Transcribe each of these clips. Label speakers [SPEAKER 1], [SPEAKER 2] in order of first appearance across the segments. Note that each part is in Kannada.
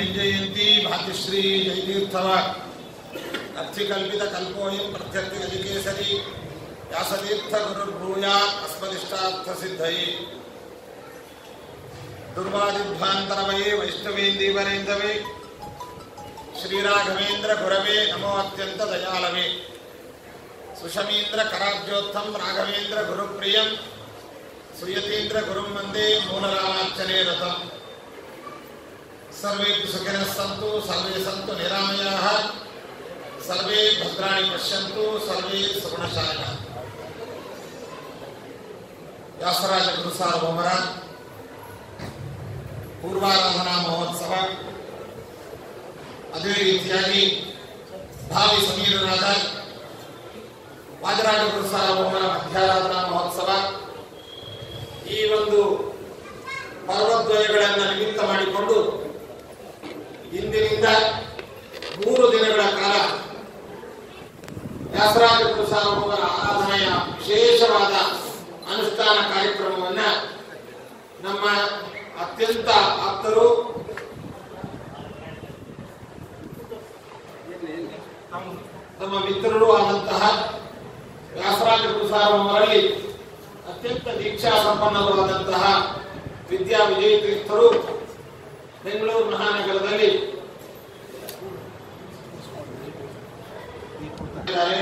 [SPEAKER 1] ವ್ಯಂಜಯಂತಿ ಭಾತಿಶ್ರೀ ಜಯತೀರ್ಥವ ಅರ್ಥಿಕಲ್ಪಿತ ಕಲ್ಪೋಯಂ ಪ್ರತ್ಯರ್ಥಿ ಗಜಕೇಸರಿ ವ್ಯಾಸತೀರ್ಥ ಗುರುರ್ಭೂಯಾ ಅಸ್ಮದಿಷ್ಟಾರ್ಥ ಸಿದ್ಧಯೇ ದುರ್ವಾದಿಧ್ವಾಂತರವಯೇ ವೈಷ್ಣವೇಂದೀವರೇಂದವೇ ಶ್ರೀರಾಘವೇಂದ್ರ ಗುರವೇ ನಮೋ ಅತ್ಯಂತ ದಯಾಳವೇ ಸುಷಮೀಂದ್ರ ಕರಾಬ್ಜೋತ್ತಂ ರಾಘವೇಂದ್ರ ಗುರುಪ್ರಿಯಂ ಸುಯತೀಂದ್ರ ಗುರುಂ ವಂದೇ ಮೂಲರಾಮಾರ್ಚನೆ ರಥಂ ಸರ್ವೇ ಸುಖಿನಃ ಸಂತು ಸರ್ವೇ ಸಂತು ನಿರಾಮಯಾಃ ಸರ್ವೇ ಭದ್ರಾಣಿ ಪಶ್ಯಂತು ಸರ್ವೇ ಸುಗುಣಶಾಲಿನಃ ವ್ಯಾಸರಾಜ ಗುರು ಸಾರ್ವಭೌಮರ ಪೂರ್ವಾರಾಧನಾ ಮಹೋತ್ಸವ ಅದೇ ರೀತಿಯಾಗಿ ಭಾವಿ ಸಮೀರರಾದ ವಾಜರಾಜ ಗುರು ಸಾರ್ವಭೌಮರ ಮಧ್ಯಾರಾಧನಾ ಮಹೋತ್ಸವ ಈ ಒಂದು ಪರ್ವದ್ವಯಗಳನ್ನು ನಿಮಿತ್ತ ಮಾಡಿಕೊಂಡು ಇಂದಿನಿಂದ ಮೂರು ದಿನಗಳ ಕಾಲ ವ್ಯಾಸರಾಜ ಗುರು ಸಾರ್ವಭೌಮರ ಆರಾಧನೆಯ ವಿಶೇಷವಾದ ಅನುಷ್ಠಾನ ಕಾರ್ಯಕ್ರಮವನ್ನ ನಮ್ಮ ಅತ್ಯಂತ ಆಪ್ತರು ನಮ್ಮ ಮಿತ್ರರು ಆದಂತಹ ವ್ಯಾಸರಾಜ ಗುರು ಸಾರ್ವಭೌಮರಲ್ಲಿ ಅತ್ಯಂತ ದೀಕ್ಷಾ ಸಂಪನ್ನರು ಆದಂತಹ ವಿದ್ಯಾ ವಿಜಯ ತೀರ್ಥರು ಬೆಂಗಳೂರು ಮಹಾನಗರದಲ್ಲಿ ಇದ್ದಾರೆ.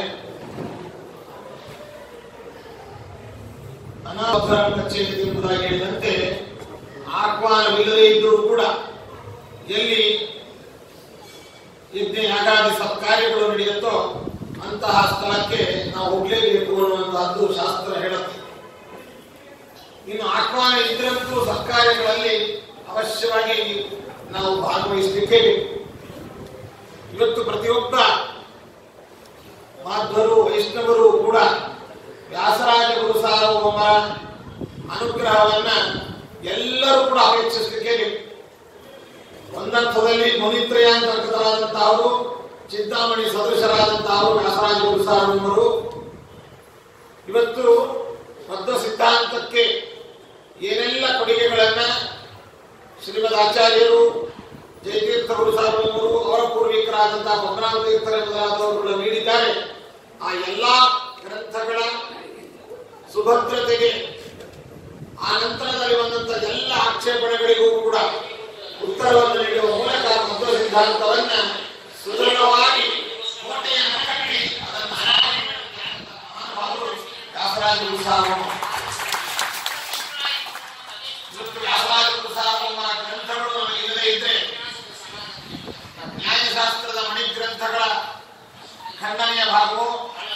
[SPEAKER 1] ಅನಾವಧಾನ ಕಚೇರಿ ಎಂಬುದಾಗಿ ಹೇಳಿದಂತೆ ಆಹ್ವಾನವಿಲ್ಲದೆ ಇದ್ದರೂ ಕೂಡ ಎಲ್ಲಿ ಯಜ್ಞ ಯಾಗಾದಿ ಸತ್ಕಾರ್ಯಗಳು ನಡೆಯುತ್ತೋ ಅಂತಹ ಸ್ಥಳಕ್ಕೆ ನಾವು ಹೋಗಲೇಬೇಕು ಅನ್ನುವಂತಹದ್ದು ಶಾಸ್ತ್ರ ಹೇಳುತ್ತೆ ಇನ್ನು ಆಹ್ವಾನ ಇದ್ರಂತೂ ಸತ್ಕಾರ್ಯಗಳಲ್ಲಿ ಅವಶ್ಯವಾಗಿ ನಾವು ಭಾಗವಹಿಸಲಿಕ್ಕೆ ಬೇಕು ಇವತ್ತು ಪ್ರತಿಯೊಬ್ಬ ಮಾಧ್ವರು ವೈಷ್ಣವರು ಕೂಡ ವ್ಯಾಸರಾಜ ಗುರು ಸಾರ್ವಭೌಮರ ಅನುಗ್ರಹವನ್ನ ಎಲ್ಲರೂ ಕೂಡ ಅಪೇಕ್ಷಿಸಲಿಕ್ಕೆ ಬೇಕು ಒಂದರ್ಥದಲ್ಲಿ ಮುನಿತ್ರಯಾಂತರ್ಗತರಾದಂತಹವರು ಚಿಂತಾಮಣಿ ಸದೃಶರಾದಂತಹವರು ವ್ಯಾಸರಾಜ ಗುರು ಸಾರ್ವಭೌಮರು ಇವತ್ತು ಮಧ್ವ ಸಿದ್ಧಾಂತಕ್ಕೆ ಏನೆಲ್ಲ ಕೊಡುಗೆಗಳನ್ನ ಶ್ರೀಮದ್ ಆಚಾರ್ಯರು ಜಯತೀರ್ಥ ಗುರು ಸಾರ್ವಭೌಮರು ಅವರ ಪೂರ್ವಿಕರಾದಂತಹ ಪದ್ಮನಾಭ ತೀರ್ಥರ ಮೊದಲಾದವರು ನೀಡಿದ್ದಾರೆ ಆ ಎಲ್ಲಾ ಗ್ರಂಥಗಳ ಸುಭದ್ರತೆಗೆ ಆ ನಂತರದಲ್ಲಿ ಬಂದಂತ ಎಲ್ಲ ಆಕ್ಷೇಪಣೆಗಳಿಗೂ ಕೂಡ ಉತ್ತರವನ್ನು ನೀಡುವ ಮೂಲಕ ಮಧ್ವ ಸಿದ್ಧಾಂತವನ್ನ ಸುದೃಢವಾಗಿ ಕೋಟೆಯನ್ನು ಕಟ್ಟಿ ಅದನ್ನು ಮಹಾನುಭಾವರು ವ್ಯಾಸರಾಜ ಗುರು ಸಾರ್ವಭೌಮ ಇವತ್ತು ವ್ಯಾಸರಾಜ ಗುರು ಸಾರ್ವಭೌಮರ ಗ್ರಂಥಗಳು ನಮಗೆ ಇಲ್ಲದೇ ಇದ್ರೆ ನ್ಯಾಯಶಾಸ್ತ್ರದ ಮಣಿಗ್ರಂಥಗಳ ಖಂಡನೆಯ ಭಾಗವು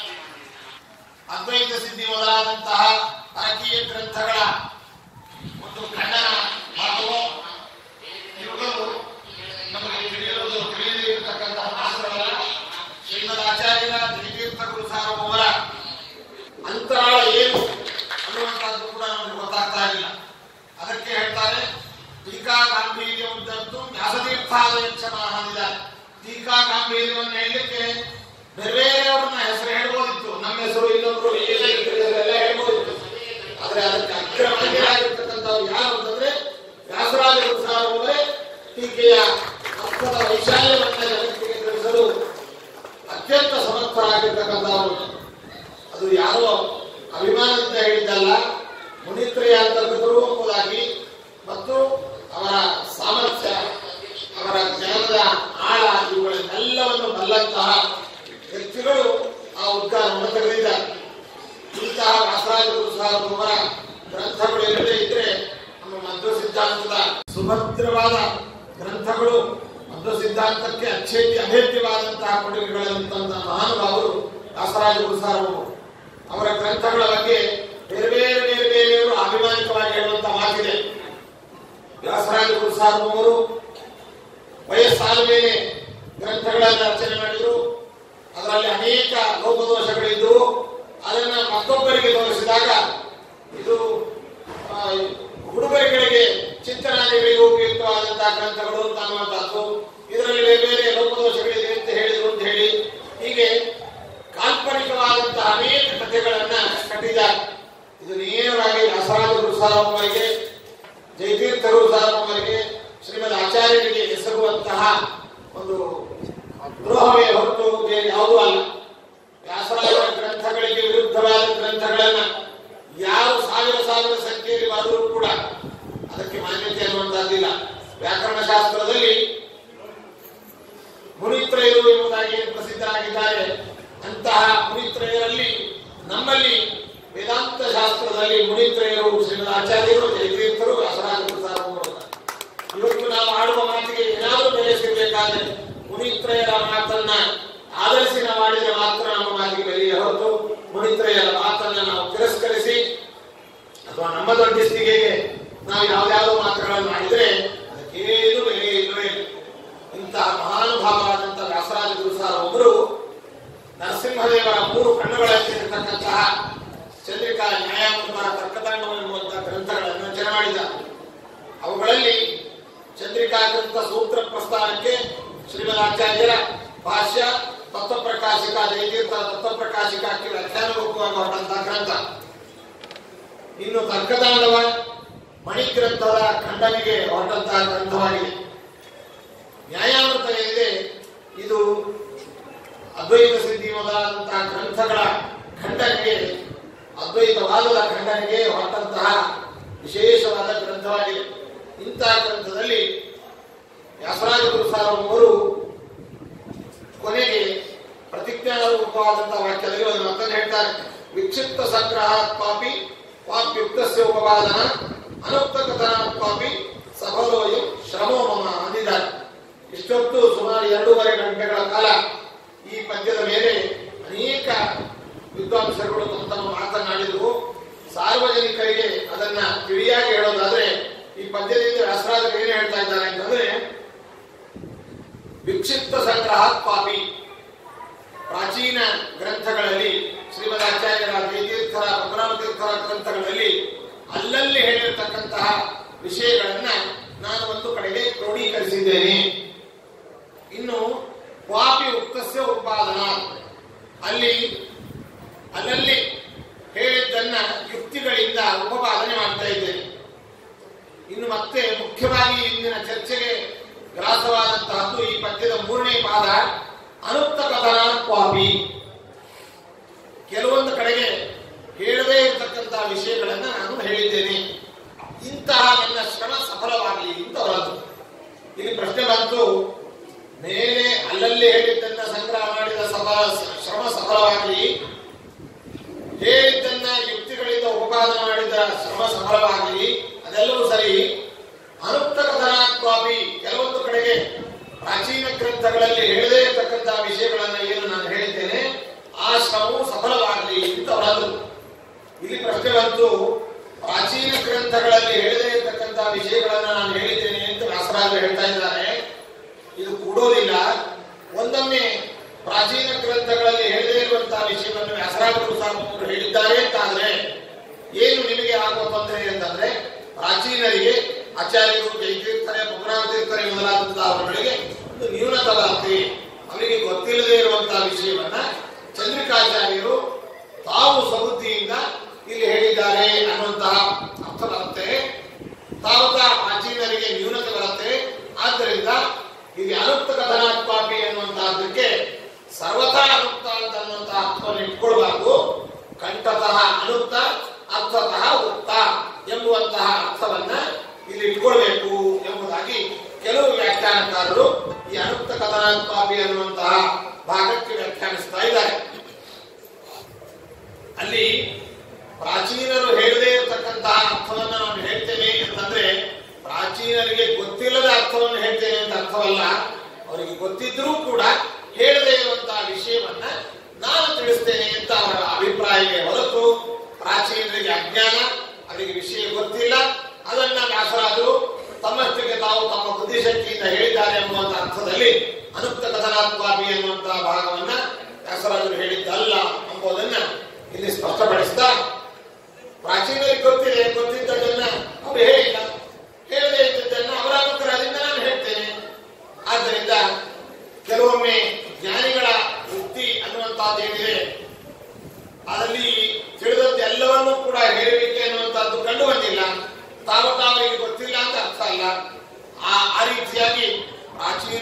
[SPEAKER 1] ಅದ್ವೈತ ಸಿದ್ಧಿ ಮೊದಲಾದಂತಹ ಪರಕೀಯ ಗ್ರಂಥಗಳ ಒಂದು ಖಂಡನ ಭಾಗವು ಇವುಗಳು ನಮಗೆ ತಿಳಿಯುವುದು ತಿಳಿಯದೇ ಇರತಕ್ಕಂತಹ ಮಾತ್ರವಲ್ಲ ಶ್ರೀಮದ್ ಆಚಾರ್ಯರ ಜಯತೀರ್ಥ ಗುರು ಸಾರ್ವಭೌಮರ ಅಂತರಾಳ ಏನು ಅನ್ನುವಂಥದ್ದು ಕೂಡ ನಮಗೆ ಗೊತ್ತಾಗ್ತಾ ಇಲ್ಲ ಅದಕ್ಕೆ ಹೇಳ್ತಾರೆ ಟೀಕಾ ಗಾಂಭೀರ್ಯ ಉದ್ದಂತೂ ವ್ಯಾಸತೀರ್ಥಾಲಯ ಮಾಡಿದ್ದಾರೆ ಟೀಕಾ ಗಾಂಭೀರ್ಯವನ್ನು ಹೇಳಲಿಕ್ಕೆ ಬೇರೆ ಬೇರೆಯವ್ರನ್ನ ಹೆಸರು ಹೇಳ್ಬೋದಿತ್ತು ನಮ್ಮ ಹೆಸರು ಇನ್ನೊಬ್ರು ಈ ಹೆಸರು ಎಲ್ಲ ಹೇಳ್ಬೋದಿತ್ತು ಆದ್ರೆ ಅದಕ್ಕೆ ಅಗ್ರಮಾನ್ಯರಾಗಿರ್ತಕ್ಕಂಥವ್ರು ಯಾರು ಅಂತಂದ್ರೆ ವ್ಯಾಸರಾಜ ಸಾರ್ವಭೌಮರೇ ಟೀಕೆಯ ಅರ್ಥದ ವೈಶಾಲ್ಯವನ್ನ ಜಗತ್ತಿಗೆ ತಿಳಿಸಲು ಅತ್ಯಂತ ಸಮರ್ಥರಾಗಿರ್ತಕ್ಕಂಥವರು ಅದು ಯಾರೋ ಅಭಿಮಾನದಿಂದ ಹೇಳಿದ್ದಲ್ಲ ಮುನಿತ್ರಯ ಅಂತರ್ಗತರು ಎಂಬುದಾಗಿ ಮತ್ತು ಅವರ ಸಾಮರ್ಥ್ಯ ಅವರ ಜ್ಞಾನದ ಆಳ ಇವುಗಳನ್ನೆಲ್ಲವನ್ನು ಬಲ್ಲಂತಹ ವ್ಯಕ್ತಿಗಳು ಆ ಉದ್ಗಾರವನ್ನು ತೆಗೆದಿದ್ದಾರೆ ಇಂತಹ ವ್ಯಾಸರಾಜ ಗುರು ಸಾರ್ವಭೌಮರ ಗ್ರಂಥಗಳು ಇಲ್ಲದೆ ಇದ್ರೆ ನಮ್ಮ ಮಧ್ವ ಸಿದ್ಧಾಂತದ ಸುಭದ್ರವಾದ ಗ್ರಂಥಗಳು ಮಧ್ವ ಸಿದ್ಧಾಂತಕ್ಕೆ ಅಚ್ಛೇದ್ಯ ಅಭೇದ್ಯವಾದಂತಹ ಕೊಡುಗೆಗಳಂತಹ ಮಹಾನುಭಾವರು ವ್ಯಾಸರಾಜ ಗುರು ಸಾರ್ವಭೌಮರು ಅವರ ಗ್ರಂಥಗಳ ಬಗ್ಗೆ ಬೇರೆ ಬೇರೆ ಬೇರೆ ಬೇರೆಯವರು ಅಭಿಮಾನಿಕವಾಗಿ ಹೇಳುವಂತ ಮಾತಿದೆ ವ್ಯಾಸರಾಜ ಗುರು ಸಾರ್ವಭೌಮರು ವಯಸ್ಸಾದ ಮೇಲೆ ಗ್ರಂಥಗಳನ್ನು ರಚನೆ ಮಾಡಿದರು ಅದರಲ್ಲಿ ಅನೇಕ ಲೋಪದೋಷಗಳಿದ್ದವು ಅದನ್ನ ಮತ್ತೊಬ್ಬರಿಗೆ ತೋರಿಸಿದಾಗ ಇದು ಆ, ಹುಡುಗರುಗಳಿಗೆ ಚಿಂತನಾದಿಗಳಿಗೆ ಉಪಯುಕ್ತವಾದಂತಹ ಗ್ರಂಥಗಳು ಅಂತ ಅನ್ನುವಂಥದ್ದು ಇದರಲ್ಲಿ ಬೇರೆ ಬೇರೆ ಲೋಪದೋಷಗಳಿದೆ ಅಂತ ಹೇಳಿದ್ರು ಅಂತ ಹೇಳಿ ಹೀಗೆ ಕಾಲ್ಪನಿಕವಾದಂತಹ ಅನೇಕ ಕಥೆಗಳನ್ನ ಕಟ್ಟಿದ್ದಾರೆ ಇದು ನೇರವಾಗಿ ವ್ಯಾಸರಾಜ ಗುರು ಸಾರ್ವಭೌಮರಿಗೆ ಜಯತೀರ್ಥ ಗುರು ಸಾರ್ವಭೌಮರಿಗೆ ಶ್ರೀಮದ್ ಆಚಾರ್ಯರಿಗೆ ಹೆಸರು ಮಾಡುವಂತಹ ಒಂದು ದ್ರೋಹವೇ ಹೊರತು ಬೇರೆ ಯಾವುದೂ ಅಲ್ಲ ವ್ಯಾಸರಾಯರ ಗ್ರಂಥಗಳಿಗೆ ವಿರುದ್ಧವಾದ ಗ್ರಂಥಗಳನ್ನ ಯಾರು ಸಾವಿರ ಸಾವಿರ ಸಂಖ್ಯೆಯಲ್ಲಿ ಬರೆದರೂ ಕೂಡ ಅದಕ್ಕೆ ಮಾನ್ಯತೆ ಅನ್ನುವಂತಹದ್ದಿಲ್ಲ ವ್ಯಾಕರಣ ಶಾಸ್ತ್ರದಲ್ಲಿ ಮುನಿತ್ರಯರು ಎಂಬುದಾಗಿ ಪ್ರಸಿದ್ಧರಾಗಿದ್ದಾರೆ ಅಂತಹ ಮುನಿತ್ರಯರಲ್ಲಿ ನಮ್ಮಲ್ಲಿ ವೇದಾಂತ ಶಾಸ್ತ್ರದಲ್ಲಿ ಮುನಿತ್ರಯರು ಶ್ರೀಮದ್ ಆಚಾರ್ಯರು ಜಯತೀರ್ಥರು ವ್ಯಾಸರಾಜ ಪ್ರಸಾದರು ಇವತ್ತು ನಾವು ಆಡುವ ಮಾತಿಗೆ ಏನಾದರೂ ಬೆಲೆ ಸಿಗಬೇಕಾದ್ರೆ ಮುನಿತ್ರಯರ ಮಾತನ್ನ ಆಧರಿಸಿ ನಾವು ಆಡಿದರೆ ಮಾತ್ರ ನಮ್ಮ ಮಾತಿಗೆ ಬೆಲೆಯ ಹೊರತು ಮುನಿತ್ರಯರ ಮಾತನ್ನ ನಾವು ತಿರಸ್ಕರಿಸಿ ಅಥವಾ ನಮ್ಮ ದೊಡ್ಡಿಸ್ತಿಗೆ ನಾವು ಯಾವ್ದಾವುದೋ ಮಾತುಗಳನ್ನು ಆಡಿದರೆ ಅದಕ್ಕೇನು ಬೆಲೆ ಇಲ್ಲವೇ ಇಲ್ಲ ಇಂತಹ ಮಹಾನುಭಾವರಾದಂತಹ ವ್ಯಾಸರಾಜ ಗುರುಸಾರ ಒಬ್ಬರು ನರಸಿಂಹದೇವರ ಮೂರು ಕಣ್ಣುಗಳಂತಿರತಕ್ಕಂತಹ ಚಂದ್ರಿಕಾ ನ್ಯಾಯಾಮೃತ ತರ್ಕದಂಡ ಎನ್ನುವಂತಹ ಗ್ರಂಥಗಳನ್ನು ರಚನೆ ಮಾಡಿದ್ದಾರೆ ಅವುಗಳಲ್ಲಿ ಚಂದ್ರಿಕಾ ಗ್ರಂಥ ಸೂತ್ರ ಪ್ರಸ್ಥಾನಕ್ಕೆ ಶ್ರೀಮದಾಚಾರ್ಯರ ಭಾಷ್ಯ ತತ್ವಪ್ರಕಾಶಿಕ ಜಯತೀರ್ಥ ತತ್ವಪ್ರಕಾಶಿಕಕ್ಕೆ ವ್ಯಾಖ್ಯಾನರೂಪವಾಗಿ ಹೊರಟಂತಹ ಗ್ರಂಥ ಇನ್ನು ತರ್ಕದಾಂಡವ ಮಣಿಗ್ರಂಥದ ಖಂಡನೆಗೆ ಹೊರಟಂತಹ ಗ್ರಂಥವಾಗಿದೆ ನ್ಯಾಯಾಮೃತ ಏನಿದೆ ಇದು ಅದ್ವೈತ ಸಿದ್ಧಿ ಮೊದಲಾದಂತಹ ಗ್ರಂಥಗಳ ಖಂಡನೆಗೆ ಅದ್ವೈತವಾದದ ಖಂಡನೆಗೆ ಹೊರಟಂತಹ ವಿಶೇಷವಾದ ಗ್ರಂಥವಾಗಿದೆ ಇಂತಹ ಗ್ರಂಥದಲ್ಲಿ ವ್ಯಾಸರಾಜ ಗುರುಸಾರ ಅವರು ಕೊನೆಗೆ ಪ್ರತಿಜ್ಞಾನರೂಪವಾದಂತಹ ವಾಕ್ಯದಲ್ಲಿ ಒಂದು ಮತ್ತನ್ನು ಹೇಳ್ತಾರೆ ವಿಕ್ಷಿಪ್ತ ಸಂಗ್ರಹ ಪಾಪಿ ಪಾಪ್ಯುಕ್ತಸ್ಯ ಉಪವಾದನ ಅನುಕ್ತ ಕಥನ ಪಾಪಿ ಸಫಲೋಯು ಶ್ರಮೋ ಮಮ ಅಂದಿದ್ದಾರೆ ಇಷ್ಟೊತ್ತು ಸುಮಾರು ಎರಡೂವರೆ ಗಂಟೆಗಳ ಕಾಲ ಈ ಪದ್ಯದ ಮೇಲೆ ಅನೇಕ ವಿದ್ವಾಂಸರುಗಳು ತಮ್ಮ ತಮ್ಮ ಮಾತನಾಡಿದರು ಸಾರ್ವಜನಿಕರಿಗೆ ಅದನ್ನ ತಿಳಿಯಾಗಿ ಹೇಳೋದಾದ್ರೆ ಈ ಪದ್ಯದಿಂದ ವ್ಯಾಸರಾಜರು ಏನು ಹೇಳ್ತಾ ಇದ್ದಾರೆ ಅಂತಂದ್ರೆ ವಿಕ್ಷಿಪ್ತ ಸಂಗ್ರಹ ಪಾಪಿ ಪ್ರಾಚೀನ ಗ್ರಂಥಗಳಲ್ಲಿ ಶ್ರೀಮದಾಚಾರ್ಯರ ಜಯತೀರ್ಥರ ಪದ್ಮನಾಭತೀರ್ಥರ ಗ್ರಂಥಗಳಲ್ಲಿ ಅಲ್ಲಲ್ಲಿ ಹೇಳಿರ್ತಕ್ಕಂತಹ ವಿಷಯಗಳನ್ನ ನಾನು ಒಂದು ಕಡೆಗೆ ಕ್ರೋಢೀಕರಿಸಿದ್ದೇನೆ ಇನ್ನು ವಾಪಿ ಉಕ್ತಸ್ಯ ಉತ್ಪಾದನ ಅಲ್ಲಿ ಅಲ್ಲಲ್ಲಿ ಹೇಳಿದ್ದನ್ನ ಯುಕ್ತಿಗಳಿಂದ ಉಪಪಾದನೆ ಮಾಡ್ತಾ ಇದ್ದೇನೆ ಇನ್ನು ಮತ್ತೆ ಮುಖ್ಯವಾಗಿ ಇಂದಿನ ಚರ್ಚೆಗೆ ಗ್ರಾಸವಾದಂತಹದ್ದು ಈ ಪದ್ಯದ ಮೂರನೇ ಪಾದ ಅನುಕ್ತ ಕಥನ ಕ್ವಾಪಿ ಕೆಲವೊಂದು ಕಡೆಗೆ ಹೇಳದೇ ಇರತಕ್ಕಂತಹ ವಿಷಯಗಳನ್ನ ನಾನು ಹೇಳಿದ್ದೇನೆ ಇಂತಹ ನನ್ನ ಶ್ರಮ ಸಫಲವಾಗಲಿ ಅಂತ ಹೊರತು ಇಲ್ಲಿ ಪ್ರಶ್ನೆ ಬಂತು ಮೇಲೆ ಅಲ್ಲಲ್ಲಿ ಹೇಳಿದ್ದನ್ನ ಸಂಗ್ರಹ ಮಾಡಿದ ಸಫಲ ಶ್ರಮ ಸಫಲವಾಗಲಿ ಹೇಳಿದ್ದನ್ನ ಯುಕ್ತಿಗಳಿಂದ ಉಪಪಾದನೆ ಮಾಡಿದ ಶ್ರಮ ಸಫಲವಾಗಲಿ ಅದೆಲ್ಲವೂ ಸರಿ ಅನುಕ್ತ ಕಥನಾತ್ವಾಪಿ ಕೆಲವೊಂದು ಕಡೆಗೆ ಪ್ರಾಚೀನ ಗ್ರಂಥಗಳಲ್ಲಿ ಹೇಳದೇ ಇರತಕ್ಕಂತಹ ವಿಷಯಗಳನ್ನ ಏನು ನಾನು ಹೇಳಿದ್ದೇನೆ ಆ ಶ್ರಮವು ಸಫಲವಾಗಲಿ ಅಂತ ಹೊರದು ಇಲ್ಲಿ ಪ್ರಶ್ನೆ ಬಂತು ಪ್ರಾಚೀನ ಗ್ರಂಥಗಳಲ್ಲಿ ಹೇಳದೇ ಇರತಕ್ಕಂತಹ ವಿಷಯಗಳನ್ನ ನಾನು ಹೇಳಿದ್ದೇನೆ ಅಂತ ವ್ಯಾಸರಾಜರು ಹೇಳ್ತಾ ಇದ್ದಾರೆ ಇದು ಕೂಡೋದಿಲ್ಲ ಒಂದೊಮ್ಮೆ ಪ್ರಾಚೀನ ಗ್ರಂಥಗಳಲ್ಲಿ ಹೇಳದೇ ಇರುವಂತಹ ವಿಷಯವನ್ನು ವ್ಯಾಸರಾಜರು ಸಾರ್ವಜನಿಕರು ಹೇಳಿದ್ದಾರೆ ಅಂತಾದ್ರೆ ಏನು ನಿಮಗೆ ಆಗುವ ತೊಂದರೆ ಅಂತಂದ್ರೆ ಪ್ರಾಚೀನರಿಗೆ ಆಚಾರ್ಯರು ಜಯತೀರ್ಥರೆ ಪುರಾಣತೀರ್ಥರೆ ಮೊದಲಾದಂತಹ ಅವರುಗಳಿಗೆ ಒಂದು ನ್ಯೂನತ ಬರುತ್ತೆ ಅವರಿಗೆ ಗೊತ್ತಿಲ್ಲದೆ ಇರುವಂತಹ ವಿಷಯವನ್ನ ಚಂದ್ರಿಕಾಚಾರ್ಯರು ತಾವು ಸಮೃದ್ಧಿಯಿಂದ ಇಲ್ಲಿ ಹೇಳಿದ್ದಾರೆ ಅನ್ನುವಂತಹ ಅರ್ಥ ಬರುತ್ತೆ ತಾವತಾ ಪ್ರಾಚೀನರಿಗೆ ನ್ಯೂನತೆ ಬರುತ್ತೆ ಆದ್ದರಿಂದ ಇಲ್ಲಿ ಅನುಕ್ತ ಕಥನಾತ್ಮಾಪಿ ಅನ್ನುವಂತಹದಕ್ಕೆ ಸರ್ವಥಾ ಅನುಕ್ತ ಅಂತ ಅನ್ನುವಂತಹ ಅರ್ಥವನ್ನು ಇಟ್ಕೊಳ್ಬಾರ್ದು ಕಂಠತಃ ಅನುಕ್ತ ಅರ್ಥತಃ ಉಕ್ತ ಎಂಬುವಂತಹ ಅರ್ಥವನ್ನ ಇಲ್ಲಿ ಇಟ್ಕೊಳ್ಬೇಕು ಎಂಬುದಾಗಿ ಕೆಲವು ವ್ಯಾಖ್ಯಾನಕಾರರು ಈ ಅನುಕ್ತ ಕಥನಾತ್ಮಾಪಿ ಅನ್ನುವಂತಹ ಭಾಗಕ್ಕೆ ವ್ಯಾಖ್ಯಾನಿಸ್ತಾ ಇದ್ದಾರೆ ಅಲ್ಲಿ ಪ್ರಾಚೀನರು ಹೇಳದೇ ಇರತಕ್ಕಂತಹ ಅರ್ಥವನ್ನ ನಾನು ಹೇಳ್ತೇನೆ ಅಂತಂದ್ರೆ ಪ್ರಾಚೀನರಿಗೆ ಗೊತ್ತಿಲ್ಲದ ಅರ್ಥವನ್ನು ಹೇಳ್ತೇನೆ ಅಂತ ಅರ್ಥವಲ್ಲ ಅವರಿಗೆ ಗೊತ್ತಿದ್ರೂ ಕೂಡ ಹೇಳದೇ ಇರುವಂತಹ ವಿಷಯವನ್ನ ನಾನು ತಿಳಿಸ್ತೇನೆ ಅಂತ ಅವರ ಅಭಿಪ್ರಾಯವೇ ಹೊರತು ಪ್ರಾಚೀನರಿಗೆ ಅಜ್ಞಾನ ಅವರಿಗೆ ವಿಷಯ ಗೊತ್ತಿಲ್ಲ ಅದನ್ನ ವ್ಯಾಸರಾದರು ತಮ್ಮಷ್ಟಕ್ಕೆ ತಾವು ತಮ್ಮ ಬುದ್ಧಿಶಕ್ತಿಯಿಂದ ಹೇಳಿದ್ದಾರೆ ಎಂಬುವಂತಹ ಅರ್ಥದಲ್ಲಿ ಅನುಕ್ತ ಕಥನಾತ್ಮಾಪಿ ಎನ್ನುವಂತಹ ಭಾಗವನ್ನ ವ್ಯಾಸರಾಜರು ಹೇಳಿದ್ದಲ್ಲ ಎಂಬುದನ್ನ ಇಲ್ಲಿ ಸ್ಪಷ್ಟಪಡಿಸ್ತಾ ಪ್ರಾಚೀನರಿಗೆ ಗೊತ್ತಿದೆ ಗೊತ್ತಿದ್ದದನ್ನ ಅವರು ಹೇಳಿಲ್ಲ ಹೇಳದೇ ಇದ್ದದ್ದನ್ನ ಅವರ ಅನುಗ್ರಹದಿಂದ ನಾನು ಹೇಳ್ತೇನೆ ಆದ್ದರಿಂದ ಕೆಲವೊಮ್ಮೆ ಜ್ಞಾನಿಗಳ ಉಕ್ತಿ ಅನ್ನುವಂತಹದ್ದೇನಿದೆ ಅದರಲ್ಲಿ ತಿಳಿದಂತೆ ಎಲ್ಲವನ್ನೂ ಕೂಡ ಹೇಳಲಿಕ್ಕೆ ಅನ್ನುವಂಥದ್ದು ಕಂಡು ಬಂದಿಲ್ಲ ತಾವು ತಾವರಿಗೆ ಗೊತ್ತಿಲ್ಲ ಅಂತ ಅರ್ಥ ಅಲ್ಲ ಆ ಆ ರೀತಿಯಾಗಿ ಪ್ರಾಚೀನ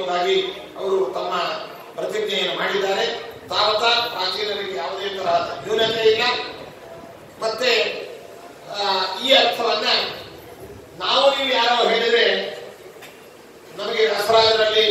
[SPEAKER 1] ಎಂಬುದಾಗಿ ಅವರು ತಮ್ಮ ಪ್ರತಿಜ್ಞೆಯನ್ನು ಮಾಡಿದ್ದಾರೆ ತಾವತ ಪ್ರಾಚೀನರಿಗೆ ಯಾವುದೇ ತರಹದ ನ್ಯೂನತೆ ಇಲ್ಲ ಮತ್ತೆ ಆ, ಈ ಅರ್ಥವನ್ನ ನಾವು ನೀವು ಯಾರೋ ಹೇಳಿದ್ರೆ ನಮಗೆ ದಸರಾದಲ್ಲಿ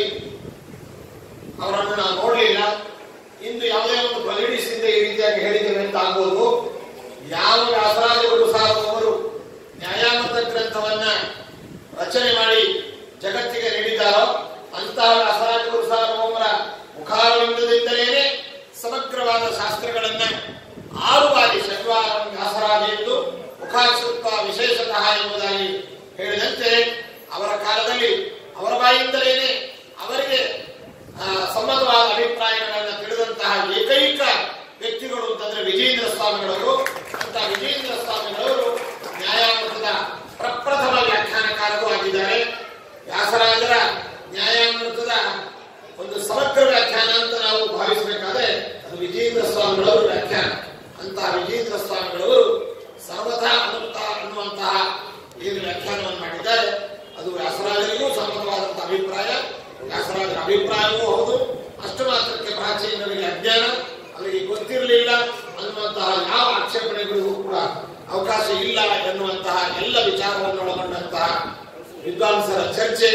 [SPEAKER 1] ಅವರನ್ನು ನಾವು ನೋಡಲಿಲ್ಲ ಇಂದು ಯಾವುದೇ ಒಂದು ಬಲಿಡಿಸಿಂದ ಈ ರೀತಿಯಾಗಿ ಹೇಳಿದ್ದೇವೆ ಅಂತ ಆಗ್ಬೋದು ಯಾವ ವ್ಯಾಸರಾಜರು ಸಾರುವವರು ನ್ಯಾಯಾಮೃತ ಗ್ರಂಥವನ್ನ ರಚನೆ ಮಾಡಿ ಜಗತ್ತಿಗೆ ನೀಡಿದ್ದಾರೋ ಅಂತಹ ವ್ಯಾಸರಾಜರು ಸಾರುವವರ ಮುಖಾರವಿಂದದಿಂದಲೇ ಸಮಗ್ರವಾದ ಶಾಸ್ತ್ರಗಳನ್ನ ಆರು ಬಾರಿ ಶನಿವಾರ ವ್ಯಾಸರಾಜ ಎಂದು ಮುಖಾಶ್ರುತ್ವ ವಿಶೇಷತಃ ಎಂಬುದಾಗಿ ಹೇಳಿದಂತೆ ಅವರ ಕಾಲದಲ್ಲಿ ಅವರ ಬಾಯಿಂದಲೇನೆ ಅವರಿಗೆ ಆ, ಸಮ್ಮತವಾದ ಅಭಿಪ್ರಾಯಗಳನ್ನು ತಿಳಿದಂತಹ ಏಕೈಕ ವ್ಯಕ್ತಿಗಳು ಅಂತಂದ್ರೆ ವಿಜೇಂದ್ರ ಸ್ವಾಮಿಗಳವರು ಅಂತ ವಿಜೇಂದ್ರ ಸ್ವಾಮಿಗಳವರು ನ್ಯಾಯಾಮೃತದ ಪ್ರಪ್ರಥಮ ವ್ಯಾಖ್ಯಾನಕಾರರು ಆಗಿದ್ದಾರೆ ವ್ಯಾಸರಾಜರ ನ್ಯಾಯಾಮೃತದ ಒಂದು ಸಮಗ್ರ ವ್ಯಾಖ್ಯಾನ ಅಂತ ನಾವು ಭಾವಿಸಬೇಕಾದ್ರೆ ಅದು ವಿಜೇಂದ್ರ ಸ್ವಾಮಿಗಳವರು ವ್ಯಾಖ್ಯಾನ ಅಂತಹ ವಿಜೇಂದ್ರ ಸ್ವಾಮಿಗಳವರು ಸರ್ವಥಾ ಅನುಕ್ತ ಅನ್ನುವಂತಹ ಏನು ವ್ಯಾಖ್ಯಾನವನ್ನು ಮಾಡಿದ್ದಾರೆ ಅದು ವ್ಯಾಸರಾಜರಿಗೂ ಸಮ್ಮತವಾದಂತಹ ಅಭಿಪ್ರಾಯ ವ್ಯಾಸರಾಜರ ಅಭಿಪ್ರಾಯವೂ ಹೌದು ಅಷ್ಟು ಮಾತ್ರಕ್ಕೆ ಪ್ರಾಚೀನರಿಗೆ ಅಜ್ಞಾನ ಅವರಿಗೆ ಗೊತ್ತಿರಲಿಲ್ಲ ಅನ್ನುವಂತಹ ಯಾವ ಆಕ್ಷೇಪಣೆಗಳಿಗೂ ಕೂಡ ಅವಕಾಶ ಇಲ್ಲ ಎನ್ನುವಂತಹ ಎಲ್ಲ ವಿಚಾರವನ್ನು ಒಳಗೊಂಡಂತಹ ವಿದ್ವಾಂಸರ ಚರ್ಚೆ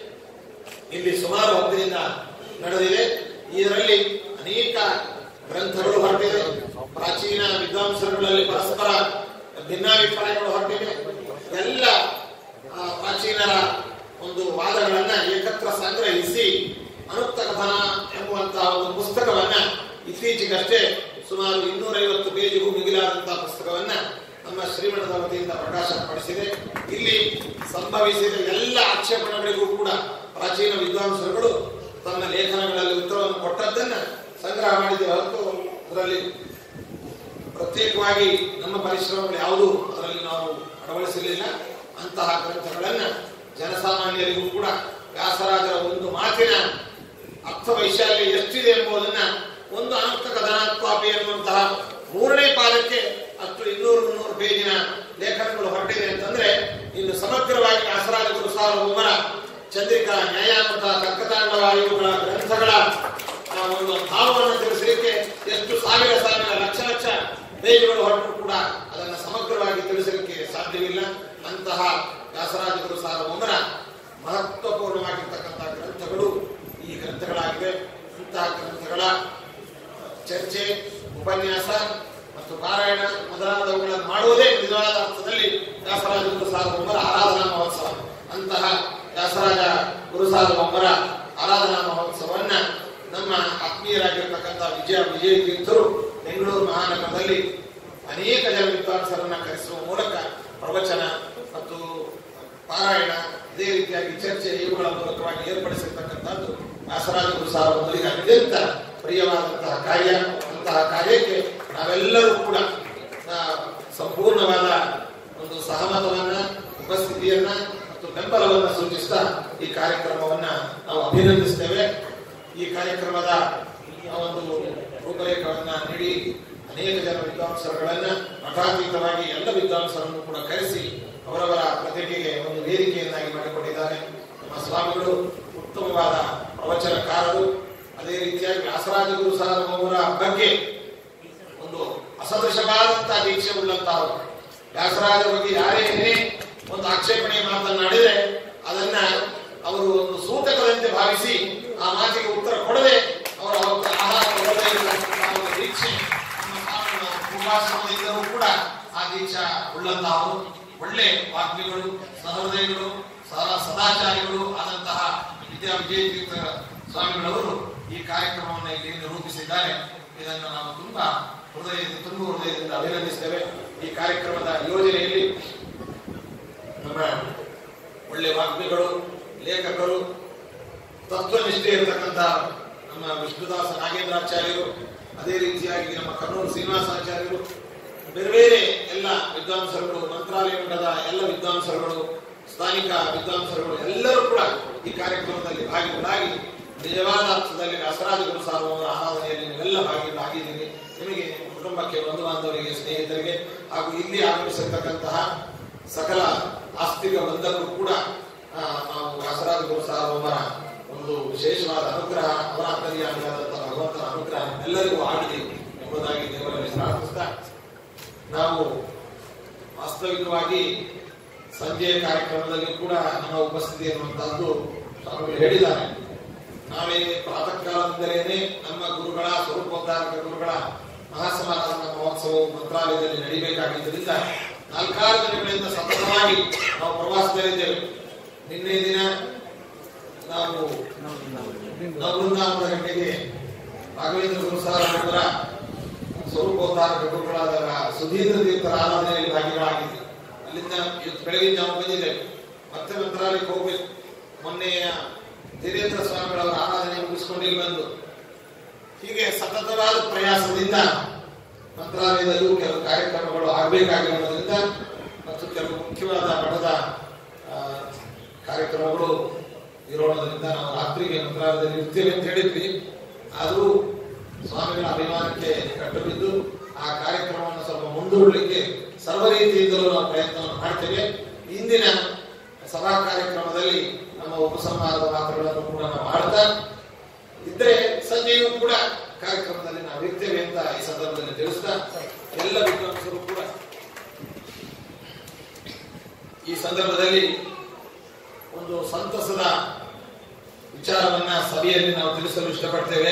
[SPEAKER 1] ಇಲ್ಲಿ ಸುಮಾರು ಹೊತ್ತಿನಿಂದ ನಡೆದಿದೆ ಇದರಲ್ಲಿ ಅನೇಕ ಗ್ರಂಥಗಳು ಹೊರಟಿವೆ ಪ್ರಾಚೀನ ವಿದ್ವಾಂಸರುಗಳಲ್ಲಿ ಪರಸ್ಪರ ಭಿನ್ನಾಭಿಪ್ರಾಯಗಳು ಹೊರಟಿವೆ ಎಲ್ಲ ಆ, ಪ್ರಾಚೀನರ ಒಂದು ವಾದಗಳನ್ನ ಏಕತ್ರ ಸಂಗ್ರಹಿಸಿ ಅನುಕ್ತ ಕಥನ ಎಂಬುವಂತಹ ಒಂದು ಪುಸ್ತಕವನ್ನ ಇತ್ತೀಚೆಗಷ್ಟೇ ಸುಮಾರು ಇನ್ನೂರೈವತ್ತು ಪೇಜಿಗೂ ಮಿಗಿಲಾದಂತಹ ಪುಸ್ತಕವನ್ನ ನಮ್ಮ ಶ್ರೀಮಠದ ವತಿಯಿಂದ ಪ್ರಕಾಶಪಡಿಸಿದೆ ಇಲ್ಲಿ ಸಂಭವಿಸಿದ ಎಲ್ಲ ಆಕ್ಷೇಪಣೆಗಳಿಗೂ ಕೂಡ ಪ್ರಾಚೀನ ವಿದ್ವಾಂಸರುಗಳು ತಮ್ಮ ಲೇಖನಗಳಲ್ಲಿ ಉತ್ತರವನ್ನು ಕೊಟ್ಟದ್ದನ್ನ ಸಂಗ್ರಹ ಮಾಡಿದೆ ಹೊರತು ಅದರಲ್ಲಿ ಪ್ರತ್ಯೇಕವಾಗಿ ನಮ್ಮ ಪರಿಶ್ರಮಗಳು ಯಾವುದೂ ಅದರಲ್ಲಿ ನಾವು ಅಳವಡಿಸಲಿಲ್ಲ ಅಂತಹ ಗ್ರಂಥಗಳನ್ನ ಜನಸಾಮಾನ್ಯರಿಗೂ ಕೂಡ ವ್ಯಾಸರಾಜರ ಒಂದು ಮಾತಿನ ಅರ್ಥ ವೈಶಾಲ್ಯ ಎಷ್ಟಿದೆ ಎಂಬುದನ್ನ ಒಂದು ಅನುಕ್ತ ಕಥನಾತ್ವಾಪಿ ಎನ್ನುವಂತಹ ಮೂರನೇ ಪಾದಕ್ಕೆ ಅಷ್ಟು ಇನ್ನೂರು ಮುನ್ನೂರು ಪೇಜಿನ ಲೇಖನಗಳು ಹೊರಟಿದೆ ಅಂತಂದ್ರೆ ಇನ್ನು ಸಮಗ್ರವಾಗಿ ವ್ಯಾಸರಾಜ ಗುರು ಸಾರ್ವಭೌಮರ ಚಂದ್ರಿಕಾ ನ್ಯಾಯಾಮೃತ ಕರ್ಕತಾಂಡವ ಇವುಗಳ ಗ್ರಂಥಗಳ ಆ ಒಂದು ಭಾವವನ್ನು ತಿಳಿಸಲಿಕ್ಕೆ ಎಷ್ಟು ಸಾವಿರ ಸಾವಿರ ಲಕ್ಷ ಲಕ್ಷ ಪೇಜ್ಗಳು ಹೊರಟು ಕೂಡ ಅದನ್ನ ಸಮಗ್ರವಾಗಿ ತಿಳಿಸಲಿಕ್ಕೆ ಸಾಧ್ಯವಿಲ್ಲ ಅಂತಹ ವ್ಯಾಸರಾಜ ಗುರು ಸಾರ್ವಭೌಮರ ಮಹತ್ವಪೂರ್ಣವಾಗಿರ್ತಕ್ಕಂತಹ ಗ್ರಂಥಗಳು ಈ ಗ್ರಂಥಗಳಾಗಿವೆ ಇಂತಹ ಗ್ರಂಥಗಳ ಚರ್ಚೆ ಉಪನ್ಯಾಸ ಮತ್ತು ಪಾರಾಯಣ ಮೊದಲಾದವುಗಳನ್ನು ಮಾಡುವುದೇ ನಿಜವಾದ ಅರ್ಥದಲ್ಲಿ ವ್ಯಾಸರಾಜ ಗುರು ಸಾರ್ವಭೌಮರ ಆರಾಧನಾ ಮಹೋತ್ಸವ ಅಂತಹ ವ್ಯಾಸರಾಜ ಗುರು ಸಾರ್ವಭೌಮರ ಆರಾಧನಾ ಮಹೋತ್ಸವವನ್ನ ನಮ್ಮ ಆತ್ಮೀಯರಾಗಿರ್ತಕ್ಕಂಥ ವಿಜಯ ವಿಜಯ ತೀರ್ಥರು ಬೆಂಗಳೂರು ಮಹಾನಗರದಲ್ಲಿ ಅನೇಕ ಜನ ವಿದ್ವಾಂಸರನ್ನ ಕರೆಸುವ ಮೂಲಕ ಪ್ರವಚನ ಮತ್ತು ಪಾರಾಯಣ ಇದೇ ರೀತಿಯಾಗಿ ಚರ್ಚೆ ಇವುಗಳ ಮೂಲಕವಾಗಿ ಏರ್ಪಡಿಸಿರ್ತಕ್ಕಂಥದ್ದು ವ್ಯಾಸರಾಜ ಗುರು ಸಾರ್ವಭೌಮರಿಗೆ ಅತ್ಯಂತ ಪ್ರಿಯವಾದಂತಹ ಕಾರ್ಯ ಅಂತಹ ಕಾರ್ಯಕ್ಕೆ ನಾವೆಲ್ಲರೂ ಕೂಡ ಆ, ಸಂಪೂರ್ಣವಾದ ಒಂದು ಸಹಮತವನ್ನ ಉಪಸ್ಥಿತಿಯನ್ನ ಮತ್ತು ಬೆಂಬಲವನ್ನ ಸೂಚಿಸ್ತಾ ಈ ಕಾರ್ಯಕ್ರಮವನ್ನ ನಾವು ಅಭಿನಂದಿಸ್ತೇವೆ ಈ ಕಾರ್ಯಕ್ರಮದ ಆ ಒಂದು ರೂಪರೇಖವನ್ನ ನೀಡಿ ಅನೇಕ ಜನ ವಿದ್ವಾಂಸರುಗಳನ್ನ ಮಠಾತೀತವಾಗಿ ಎಲ್ಲ ವಿದ್ವಾಂಸರನ್ನು ಕೂಡ ಕರೆಸಿ ಅವರವರ ಪ್ರತಿಭೆಗೆ ಒಂದು ವೇದಿಕೆಯನ್ನಾಗಿ ಮಾಡಿಕೊಂಡಿದ್ದಾರೆ ನಮ್ಮ ಸ್ವಾಮಿಗಳು ಉತ್ತಮವಾದ ಪ್ರವಚನಕಾರರು ಅದೇ ರೀತಿಯಾಗಿ ವ್ಯಾಸರಾಜ ಗುರು ಸಾರ್ವಭೌಮರ ಬಗ್ಗೆ ಒಂದು ಅಸದೃಶವಾದಂತಹ ದೀಕ್ಷೆ ಉಳ್ಳಂತಹವರು ವ್ಯಾಸರಾಜ ಬಗ್ಗೆ ಯಾರೇ ಏನೇ ಒಂದು ಆಕ್ಷೇಪಣೆ ಮಾತನಾಡಿದರೆ ಅದನ್ನ ಅವರು ಒಂದು ಸೂತಕದಂತೆ ಭಾವಿಸಿ ಆ ಮಾತಿಗೆ ಉತ್ತರ ಕೊಡದೆ ಅವರ ಅವರ ಆಹಾರ ಕೊಡದೇ ಇರತಕ್ಕಂತಹ ಒಂದು ದೀಕ್ಷೆ ನಮ್ಮ ಸ್ವಾಮಿಗಳ ಪೂರ್ವಾಶ್ರಮದಿಂದಲೂ ಕೂಡ ಆ ದೀಕ್ಷಾ ಉಳ್ಳಂತಹವರು ಒಳ್ಳೆ ವಾಗ್ಮಿಗಳು ಸಹೃದಯಗಳು ಸದಾ ಸದಾಚಾರಿಗಳು ಆದಂತಹ ವಿದ್ಯಾ ವಿಜಯ ತೀರ್ಥ ಸ್ವಾಮಿಗಳವರು ಈ ಕಾರ್ಯಕ್ರಮವನ್ನು ಇಲ್ಲಿ ರೂಪಿಸಿದ್ದಾರೆ ಇದನ್ನು ನಾವು ತುಂಬಾ ಹೃದಯದಿಂದ ತುಂಬ ಹೃದಯದಿಂದ ಅಭಿನಂದಿಸ್ತೇವೆ ಈ ಕಾರ್ಯಕ್ರಮದ ಯೋಜನೆಯಲ್ಲಿ ನಮ್ಮ ಒಳ್ಳೆ ವಾಗ್ಮಿಗಳು ಲೇಖಕರು ತತ್ವನಿಷ್ಠೆ ಇರತಕ್ಕಂಥ ನಮ್ಮ ವಿಷ್ಣುದಾಸ ನಾಗೇಂದ್ರಾಚಾರ್ಯರು ಅದೇ ರೀತಿಯಾಗಿ ನಮ್ಮ ಕರ್ನೂಲು ಶ್ರೀನಿವಾಸಾಚಾರ್ಯರು ಬೇರೆ ಬೇರೆ ಎಲ್ಲ ವಿದ್ವಾಂಸರುಗಳು ಮಂತ್ರಾಲಯ ಮಠದ ಎಲ್ಲ ವಿದ್ವಾಂಸರುಗಳು ಸ್ಥಾನಿಕ ವಿದ್ವಾಂಸರುಗಳು ಎಲ್ಲರೂ ಕೂಡ ಈ ಕಾರ್ಯಕ್ರಮದಲ್ಲಿ ಭಾಗಿಗಳಾಗಿ ನಿಜವಾದ ಅರ್ಥದಲ್ಲಿ ವ್ಯಾಸರಾಜ ಗುರು ಸಾರ್ವಭೌಮರ ಆರಾಧನೆಯಲ್ಲಿ ನೀವೆಲ್ಲ ಭಾಗಿಗಳಾಗಿದ್ದೀರಿ ನಿಮಗೆ ನಿಮ್ಮ ಕುಟುಂಬಕ್ಕೆ ಬಂಧು ಬಾಂಧವರಿಗೆ ಸ್ನೇಹಿತರಿಗೆ ಹಾಗೂ ಇಲ್ಲಿ ಆಗಮಿಸಿರ್ತಕ್ಕಂತಹ ಸಕಲ ಆಸ್ತಿಕ ಬಂಧಕ್ಕೂ ಕೂಡ ಆ, ನಾವು ವ್ಯಾಸರಾಜ ಗುರು ಸಾರ್ವಭೌಮರ ಒಂದು ಒಂದು ವಿಶೇಷವಾದ ಅನುಗ್ರಹ ಅವರ ಅಂತರ್ಯಾಮಿಯಾದಂತಹ ಭಗವಂತನ ಅನುಗ್ರಹ ಎಲ್ಲರಿಗೂ ಆಗಲಿ ಎಂಬುದಾಗಿ ದೇವರಲ್ಲಿ ಪ್ರಾರ್ಥಿಸ್ತಾ ನಾವು ವಾಸ್ತವಿಕವಾಗಿ ಸಂಜೆಯ ಕಾರ್ಯಕ್ರಮದಲ್ಲಿ ಕೂಡ ನಮ್ಮ ಉಪಸ್ಥಿತಿ ಎನ್ನುವಂತಹದ್ದು ಸ್ವಾಮಿಗಳು ಹೇಳಿದ್ದಾರೆ ನಾಳೆ ಪ್ರಾತಃ ಕಾಲದಿಂದಲೇ ನಮ್ಮ ಗುರುಗಳ ಸ್ವರೂಪೋದ್ಧಾರಕ ಗುರುಗಳ ಮಹಾಸಮಾರಾಧನಾ ಮಹೋತ್ಸವವು ಮಂತ್ರಾಲಯದಲ್ಲಿ ನಡೀಬೇಕಾಗಿದ್ದರಿಂದ ನಾಲ್ಕಾರು ದಿನಗಳಿಂದ ಸತತವಾಗಿ ನಾವು ಪ್ರವಾಸದಲ್ಲಿದ್ದೇವೆ ನಿನ್ನೆ ದಿನ ನಾವು ನವೃಂದಾವನದ ಗಂಟೆಗೆ ರಾಘವೇಂದ್ರ ಗುರುಸಾರರ ಸ್ವರೂಪೋದ್ಧಾರಕ ಗುರುಗಳಾದ ಸುಧೀಂದ್ರ ತೀರ್ಥರ ಆರಾಧನೆಯಲ್ಲಿ ಭಾಗಿಗಳಾಗಿದ್ದೆ ಅಲ್ಲಿಂದ ಇವತ್ತು ಬೆಳಗಿನ ನಾವು ಬಂದಿದ್ದೇವೆ ಮತ್ತೆ ಮಂತ್ರಾಲಯಕ್ಕೆ ಹೋಗ್ಬೇಕು ಮೊನ್ನೆಯ ಧೀರೇಂದ್ರ ಸ್ವಾಮಿಗಳವರ ಆರಾಧನೆ ಮುಗಿಸ್ಕೊಂಡು ಇಲ್ಲಿ ಬಂದು ಹೀಗೆ ಸತತವಾದ ಪ್ರಯಾಸದಿಂದ ಮಂತ್ರಾಲಯದಲ್ಲೂ ಕೆಲವು ಕಾರ್ಯಕ್ರಮಗಳು ಆಗಬೇಕಾಗಿರೋದ್ರಿಂದ ಮತ್ತು ಕೆಲವು ಮುಖ್ಯವಾದ ಮಠದ ಆ, ಕಾರ್ಯಕ್ರಮಗಳು ಇರೋದ್ರಿಂದ ನಾವು ರಾತ್ರಿಗೆ ಮಂತ್ರಾಲಯದಲ್ಲಿ ಇರ್ತೇವೆ ಅಂತ ಹೇಳಿದ್ವಿ ಆದರೂ ಸ್ವಾಮಿಗಳ ಅಭಿಮಾನಕ್ಕೆ ಕಟ್ಟು ಬಿದ್ದು ಆ ಕಾರ್ಯಕ್ರಮವನ್ನು ಸ್ವಲ್ಪ ಮುಂದೂಡಲಿಕ್ಕೆ ಸರ್ವ ರೀತಿಯಿಂದಲೂ ನಾವು ಪ್ರಯತ್ನವನ್ನು ಮಾಡ್ತೇವೆ ಇಂದಿನ ಸಭಾ ಕಾರ್ಯಕ್ರಮದಲ್ಲಿ ನಮ್ಮ ಉಪಸಂಹಾರದ ಮಾತುಗಳನ್ನು ಕೂಡ ನಾವು ಆಡ್ತಾ ಇದ್ರೆ ಸಂಜೆಯೂ ಕೂಡ ಕಾರ್ಯಕ್ರಮದಲ್ಲಿ ನಾವು ಇರ್ತೇವೆ ಅಂತ ಈ ಸಂದರ್ಭದಲ್ಲಿ ತಿಳಿಸ್ತಾ ಎಲ್ಲ ವಿದ್ವಾಂಸರು ಕೂಡ ಈ ಸಂದರ್ಭದಲ್ಲಿ ಒಂದು ಸಂತಸದ ವಿಚಾರವನ್ನ ಸಭೆಯಲ್ಲಿ ನಾವು ತಿಳಿಸಲು ಇಷ್ಟಪಡ್ತೇವೆ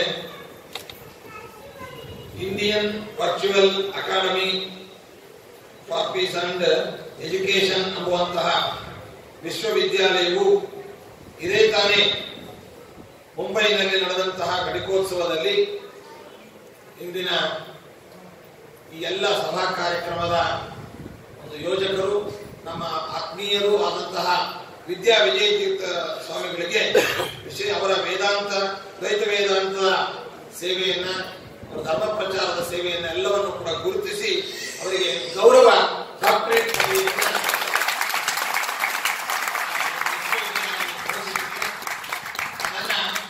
[SPEAKER 1] Indian virtual academy for peace and education ಎಂಬುವಂತಹ ವಿಶ್ವವಿದ್ಯಾಲಯವು ಇದೇ ತಾನೇ ಮುಂಬೈನಲ್ಲಿ ನಡೆದಂತಹ ಘಟಿಕೋತ್ಸವದಲ್ಲಿ ಇಂದಿನ ಈ ಎಲ್ಲ ಸಭಾ ಕಾರ್ಯಕ್ರಮದ ಒಂದು ಯೋಜಕರು ನಮ್ಮ ಆತ್ಮೀಯರು ಆದಂತಹ ವಿದ್ಯಾ ವಿಜಯ ತೀರ್ಥ ಸ್ವಾಮಿಗಳಿಗೆ ವಿಶೇಷ ಅವರ ವೇದಾಂತ ದ್ವೈತ ವೇದಾಂತದ ಸೇವೆಯನ್ನ ಅವರ ಧರ್ಮ ಪ್ರಚಾರದ ಸೇವೆಯನ್ನ ಎಲ್ಲವನ್ನು ಕೂಡ ಗುರುತಿಸಿ ಅವರಿಗೆ ಗೌರವ ಡಾಕ್ಟರೇಟ್ ಪದವಿಯನ್ನ ನನ್ನ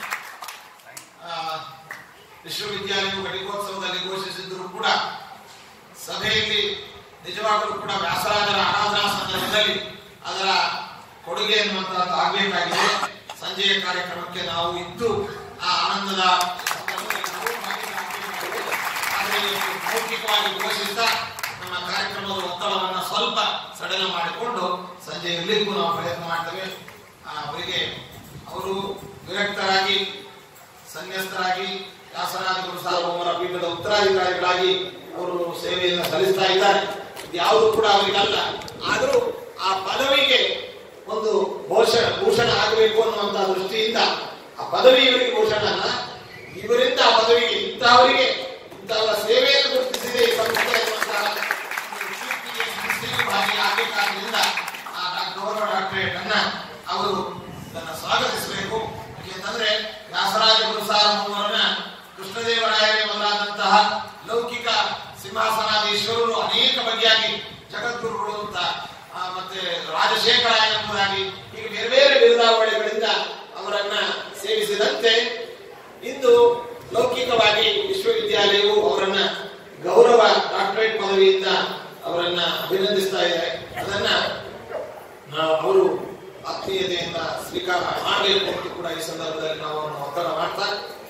[SPEAKER 1] ಆ, ವಿಶ್ವವಿದ್ಯಾಲಯವು ಘಟಿಕೋತ್ಸವದಲ್ಲಿ ಘೋಷಿಸಿದ್ದರೂ ಕೂಡ ಸಭೆಯಲ್ಲಿ ನಿಜವಾಗಲೂ ಕೂಡ ವ್ಯಾಸರಾಜರ ಆರಾಧನಾ ಸಂದರ್ಭದಲ್ಲಿ ಅದರ ಕೊಡುಗೆ ಎನ್ನುವಂತಹದ್ದು ಆಗಬೇಕಾಗಿದೆ ಸಂಜೆಯ ಕಾರ್ಯಕ್ರಮಕ್ಕೆ ನಾವು ಇದ್ದು ಆ ಆನಂದದ ಸಂದರ್ಭದಲ್ಲಿ ನಾವು ಭಾಗಿಯಾಗಬೇಕಾಗಿದೆ. ಆದರೆ ಇವತ್ತು ಮೌಖಿಕವಾಗಿ ಘೋಷಿಸ್ತಾ ನಮ್ಮ ಕಾರ್ಯಕ್ರಮದ ಒತ್ತಡವನ್ನು ಸ್ವಲ್ಪ ಸಡಲ ಮಾಡಿಕೊಂಡು ಸಂಜೆ ಇರಲಿಕ್ಕೂ ನಾವು ಪ್ರಯತ್ನ ಮಾಡ್ತೇವೆ ಆ, ಅವರಿಗೆ ಅವರು ವಿರಕ್ತರಾಗಿ ಸನ್ಯಸ್ತರಾಗಿ ವ್ಯಾಸರಾಜ ಗುರು ಸಾರ್ವಭೌಮರ ಪೀಠದ ಉತ್ತರಾಧಿಕಾರಿಗಳಾಗಿ ಅವರು ಸೇವೆಯನ್ನು ಸಲ್ಲಿಸ್ತಾ ಇದ್ದಾರೆ ಯಾವುದು ಕೂಡ ಅವರಿಗಲ್ಲ ಆದರೂ ಆ ಪದವಿಗೆ ಒಂದು ಭೂಷಣ ಭೂಷಣ ಆಗಬೇಕು ಅನ್ನುವಂತಹ ದೃಷ್ಟಿಯಿಂದ ಆ ಪದವಿ ಇವರಿಗೆ ಭೂಷಣ ಅಲ್ಲ ಇವರಿಂದ ಆ ಪದವಿಗೆ ಇಂತಹವರಿಗೆ ಇಂತಹ ಸೇವೆಯನ್ನು ಗುರುತಿಸಿದೆ ಈ ಸಂಸ್ಥೆ ಎನ್ನುವಂತಹ ಒಂದು ಕೀರ್ತಿಗೆ ಸಂಸ್ಥೆಗೆ ಭಾಗಿಯಾಗಬೇಕಾದ್ರಿಂದ ಆ ಡಾಕ್ಟರ್ ಗೌರವ ಡಾಕ್ಟರೇಟ್ ಅನ್ನ ಅವರು ಇದನ್ನ ಸ್ವಾಗತಿಸಬೇಕು ಯಾಕೆಂತಂದ್ರೆ ವ್ಯಾಸರಾಜ ಗುರುಸಾರವರನ್ನ ಕೃಷ್ಣದೇವರಾಯರೇ ಮೊದಲಾದಂತಹ ಲೌಕಿಕ ಸಿಂಹಾಸನಾಧೀಶ್ವರರು ಅನೇಕ ಬಗೆಯಾಗಿ ಜಗದ್ಗುರುಗಳು ಅಂತ ಆ, ಮತ್ತೆ ರಾಜಶೇಖರ ಎಂಬುದಾಗಿ ಹೀಗೆ ಬೇರೆ ಬೇರೆ ಬಿರುದಾವಳಿಗಳಿಂದ ಅವರನ್ನ ಸೇವಿಸಿದಂತೆ ಇಂದು ಲೌಕಿಕವಾಗಿ ವಿಶ್ವವಿದ್ಯಾಲಯವು ಅವರನ್ನ ಗೌರವ ಡಾಕ್ಟರೇಟ್ ಪದವಿಯಿಂದ ಅವರನ್ನ ಅಭಿನಂದಿಸ್ತಾ ಇದೆ ಅದನ್ನ ನಾವು ಅವರು ಆತ್ಮೀಯತೆಯಿಂದ ಸ್ವೀಕಾರ ಮಾಡಬೇಕು ಅಂತ ಕೂಡ ಈ ಸಂದರ್ಭದಲ್ಲಿ ನಾವು ಅವರನ್ನು ಒತ್ತಡ ಮಾಡ್ತಾ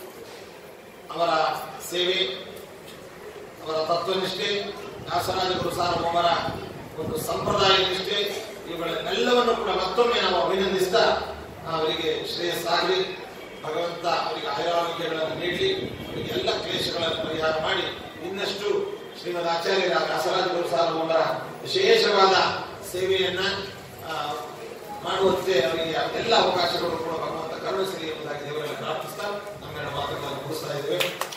[SPEAKER 1] ಅವರ ಸೇವೆ ಅವರ ತತ್ವನಿಷ್ಠೆ ವ್ಯಾಸರಾಜ ಗುರು ಸಾರ್ವಭೌಮರ ಒಂದು ಸಂಪ್ರದಾಯ ನಿಷ್ಠೆ ಇವುಗಳನ್ನೆಲ್ಲವನ್ನು ಕೂಡ ಮತ್ತೊಮ್ಮೆ ನಾವು ಅಭಿನಂದಿಸ್ತಾ ಅವರಿಗೆ ಶ್ರೇಯಸ್ಸಾಗಲಿ ಭಗವಂತ ಅವರಿಗೆ ಆಯುರಾರೋಗ್ಯಗಳನ್ನು ನೀಡಲಿ ಅವರಿಗೆ ಎಲ್ಲ ಕ್ಲೇಶಗಳನ್ನು ಪರಿಹಾರ ಮಾಡಿ ಇನ್ನಷ್ಟು ಶ್ರೀಮದ್ ಆಚಾರ್ಯರ ವ್ಯಾಸರಾಜ ಗುರು ಸಾರ್ವಭೌಮರ ವಿಶೇಷವಾದ ಸೇವೆಯನ್ನ ಆ, ಮಾಡುವಂತೆ ಅವರಿಗೆ ಎಲ್ಲ ಅವಕಾಶಗಳು ಕೂಡ ಭಗವಂತ ಕರುಣಿಸಲಿ ಎಂಬುದಾಗಿ ದೇವರಲ್ಲಿ ಪ್ರಾರ್ಥಿಸ್ತಾ ನಮ್ಮೆರಡು ಮಾತುಗಳನ್ನು ಮುಗಿಸ್ತಾ ಇದ್ದೇವೆ